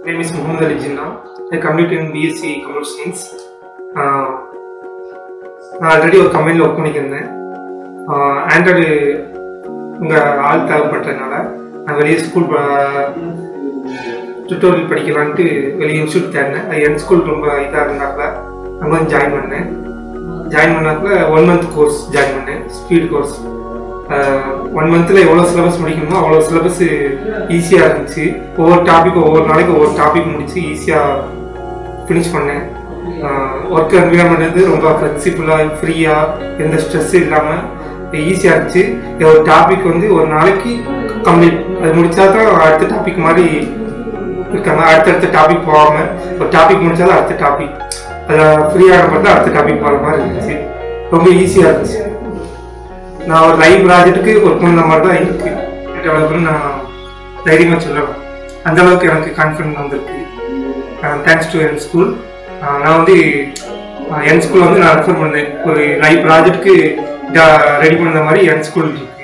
name is Muhammad Ali Jinnah. I completed in BSc Computer Science. ஆஹ் நான் already ஒரு கம்பெனியில் work பண்ணிக்கிருந்தேன் Android இங்கே ஆள் தேவைப்பட்டதுனால நான் வெளியே ஸ்கூல் டுட்டோரியல் படிக்கலான்ட்டு வெளியே இன்ஸ்டியூட் தேடினேன் அது என் ஸ்கூல் ரொம்ப இதாக இருந்தாப்புல அங்கே வந்து ஜாயின் பண்ணேன் ஜாயின் பண்ணாப்புல ஒன் மந்த் கோர்ஸ் ஜாயின் பண்ணேன் ஸ்பீட் கோர்ஸ் ஒன் மந்த்தில் எவ்வளோ சிலபஸ் முடிக்கணுமோ அவ்வளோ சிலபஸ் ஈஸியாக இருந்துச்சு ஒவ்வொரு டாபிக் ஒவ்வொரு நாளைக்கு ஒவ்வொரு டாபிக் முடிச்சு ஈஸியாக ஃபினிஷ் பண்ணேன் ஒர்க் என்விரான்மெண்ட் வந்து ரொம்ப ஃப்ளெக்சிபிளாக ஃப்ரீயாக எந்த ஸ்ட்ரெஸ்ஸும் இல்லாமல் ஈஸியாக இருந்துச்சு ஒரு டாபிக் வந்து ஒரு நாளைக்கு கம்ப்ளீட் அது முடிச்சா தான் அடுத்த டாபிக் மாதிரி இருக்காங்க அடுத்தடுத்த டாபிக் போகாமல் ஒரு டாபிக் முடிச்சாதான் அடுத்த டாபிக் அதில் ஃப்ரீயாக மட்டும் அடுத்த டாபிக் போகிற மாதிரி இருந்துச்சு ரொம்ப ஈஸியாக இருந்துச்சு நான் ஒரு லைவ் ப்ராஜெக்ட்டுக்கு ஒர்க் பண்ண மாதிரி தான் இருக்கு டெவலப்னு நான் தைரியமாக சொல்லுவேன் அந்த அளவுக்கு எனக்கு கான்ஃபிடன்ட் வந்திருக்கு தேங்க்ஸ் டு என் ஸ்கூல் நான் வந்து என் ஸ்கூல் வந்து நான் ரெஃபர் பண்ணேன் ஒரு லைவ் ப்ராஜெக்ட்டுக்கு ரெடி பண்ண மாதிரி என் ஸ்கூல் இருக்கு